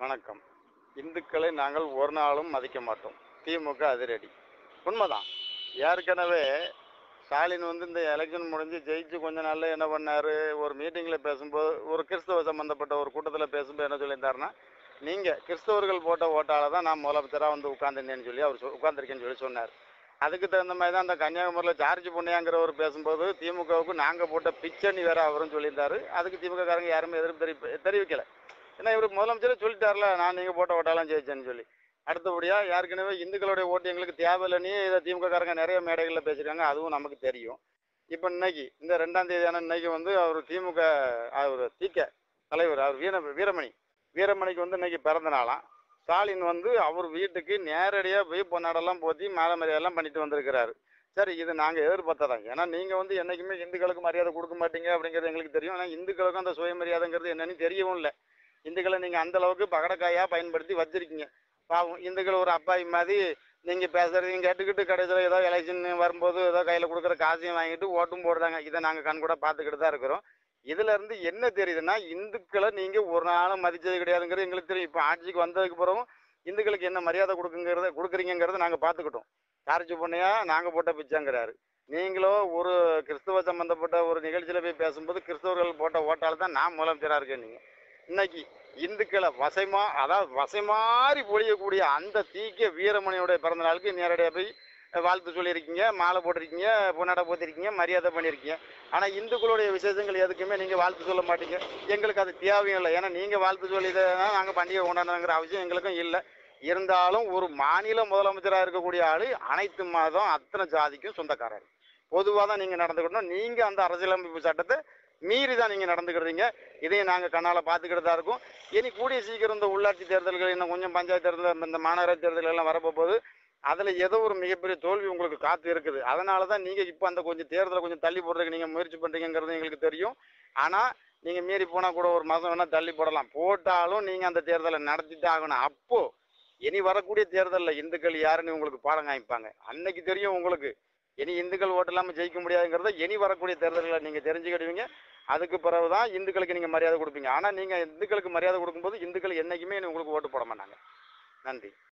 வணக்கம் இந்துக்களை நாங்கள் ஒரு நாளும் மதிக்க மாட்டோம் திமுக அதிரடி உண்மைதான் ஏற்கனவே ஸ்டாலின் வந்து இந்த எலெக்ஷன் முடிஞ்சு ஜெயிச்சு கொஞ்ச நாள்ல என்ன பண்ணாரு ஒரு மீட்டிங்ல பேசும்போது ஒரு கிறிஸ்தவ சம்பந்தப்பட்ட ஒரு கூட்டத்தில் பேசும்போது என்ன சொல்லியிருந்தாருன்னா நீங்க கிறிஸ்தவர்கள் போட்ட ஓட்டால தான் நான் முதலமைச்சராக வந்து உட்கார்ந்துருந்தேன்னு சொல்லி அவர் சொ- உட்கார்ந்திருக்கேன்னு சொல்லி சொன்னார் அதுக்கு தகுந்த மாதிரி தான் அந்த கன்னியாகுமரியில் சார்ஜ் பொண்ணையாங்கிறவர் பேசும்போது திமுகவுக்கு நாங்கள் போட்ட பிச்சனி வேற அவரும் சொல்லியிருந்தாரு அதுக்கு திமுக காரங்க யாருமே எதிர்ப்பு தெரிவி தெரிவிக்கல ஏன்னா இவர் முதலமைச்சரே சொல்லிட்டார்ல நான் நீங்கள் போட்ட ஓட்டாலாம் ஜெயிச்சேன்னு சொல்லி அடுத்தபடியாக ஏற்கனவே இந்துக்களுடைய ஓட்டு எங்களுக்கு தேவையில்லைன்னு இதை திமுக காரங்க நிறைய மேடைகளில் பேசியிருக்காங்க அதுவும் நமக்கு தெரியும் இப்போ இன்னைக்கு இந்த ரெண்டாம் தேதியான இன்னைக்கு வந்து அவர் திமுக அவர் தீக்க தலைவர் அவர் வீர வீரமணி வீரமணிக்கு வந்து இன்னைக்கு பிறந்த நாளாம் ஸ்டாலின் வந்து அவர் வீட்டுக்கு நேரடியாக போய் பொன்னாடெல்லாம் போத்தி மேலே மரியாதைலாம் பண்ணிட்டு வந்திருக்கிறாரு சரி இது நாங்கள் எதிர்பார்த்ததான் ஏன்னா நீங்கள் வந்து என்றைக்குமே இந்துக்களுக்கு மரியாதை கொடுக்க மாட்டீங்க அப்படிங்கிறது எங்களுக்கு தெரியும் ஆனால் இந்துக்களுக்கும் அந்த சுயமரியாதைங்கிறது என்னன்னு தெரியவும் இல்லை இந்துக்களை நீங்கள் அந்த அளவுக்கு பகடக்காயாக பயன்படுத்தி வச்சிருக்கீங்க பாவம் இந்துக்கள் ஒரு அப்பாவி மாதிரி நீங்கள் பேசுறதையும் கேட்டுக்கிட்டு கடைசியில் ஏதோ எலெக்ஷன் வரும்போது ஏதோ கையில் கொடுக்குற காசையும் வாங்கிட்டு ஓட்டும் போடுறாங்க இதை நாங்கள் கண் கூட பார்த்துக்கிட்டு தான் இருக்கிறோம் இதுல இருந்து என்ன தெரியுதுன்னா இந்துக்களை நீங்க ஒரு நாளும் மதிச்சது கிடையாதுங்கிறது எங்களுக்கு தெரியும் இப்போ ஆட்சிக்கு வந்ததுக்கு பிறகும் இந்துக்களுக்கு என்ன மரியாதை கொடுக்குங்கிறத கொடுக்குறீங்கிறத நாங்க பார்த்துக்கிட்டோம் சார்ஜ் பொண்ணையா நாங்க போட்ட பிச்சைங்கிறாரு நீங்களோ ஒரு கிறிஸ்தவ சம்பந்தப்பட்ட ஒரு நிகழ்ச்சியில போய் பேசும்போது கிறிஸ்தவர்கள் போட்ட ஓட்டால தான் நான் முதலமைச்சரா இருக்கேன் நீங்க இன்னைக்கு இந்துக்களை வசைமா அதாவது வசைமாறி பொழியக்கூடிய அந்த தீக்க வீரமணியோட பிறந்த நாளுக்கு நேரடியாக போய் வாழ்த்து சொல்லியிருக்கீங்க மாலை போட்டிருக்கீங்க பொன்னாடை போத்திருக்கீங்க மரியாதை பண்ணியிருக்கீங்க ஆனால் இந்துக்களுடைய விசேஷங்கள் எதுக்குமே நீங்கள் வாழ்த்து சொல்ல மாட்டீங்க எங்களுக்கு அது தேவையும் இல்லை ஏன்னா நீங்கள் வாழ்த்து சொல்லி தான் நாங்கள் பண்டிகை கொண்டாடணுங்கிற அவசியம் எங்களுக்கும் இல்லை இருந்தாலும் ஒரு மாநில முதலமைச்சராக இருக்கக்கூடிய ஆள் அனைத்து மதம் அத்தனை ஜாதிக்கும் சொந்தக்காரர் பொதுவாக தான் நீங்கள் நடந்துக்கணும் நீங்கள் அந்த அரசியலமைப்பு சட்டத்தை மீறி தான் நீங்கள் நடந்துக்கிறீங்க இதையும் நாங்கள் கண்ணால் பார்த்துக்கிட்டு தான் இருக்கோம் இனி கூடிய சீக்கிரம் இந்த உள்ளாட்சி தேர்தல்கள் இன்னும் கொஞ்சம் பஞ்சாயத்து தேர்தல் இந்த மாநகராட்சி தேர்தல் எல்லாம் வரப்போகுது அதில் ஏதோ ஒரு மிகப்பெரிய தோல்வி உங்களுக்கு காத்து இருக்குது அதனால தான் நீங்கள் இப்போ அந்த கொஞ்சம் தேர்தலை கொஞ்சம் தள்ளி போடுறதுக்கு நீங்கள் முயற்சி பண்ணுறீங்கிறது எங்களுக்கு தெரியும் ஆனால் நீங்கள் மீறி போனால் கூட ஒரு மாதம் வேணால் தள்ளி போடலாம் போட்டாலும் நீங்கள் அந்த தேர்தலை நடத்திட்டு ஆகணும் அப்போது இனி வரக்கூடிய தேர்தலில் இந்துக்கள் யாருன்னு உங்களுக்கு பாடம் காமிப்பாங்க அன்னைக்கு தெரியும் உங்களுக்கு இனி இந்துக்கள் ஓட்டு இல்லாமல் ஜெயிக்க முடியாதுங்கிறத இனி வரக்கூடிய தேர்தல்களை நீங்கள் தெரிஞ்சுக்கிடுவீங்க அதுக்கு பிறகு தான் இந்துக்களுக்கு நீங்கள் மரியாதை கொடுப்பீங்க ஆனால் நீங்கள் இந்துக்களுக்கு மரியாதை கொடுக்கும்போது இந்துக்கள் என்றைக்குமே உங்களுக்கு ஓட்டு போட மாட்டாங்க நன்றி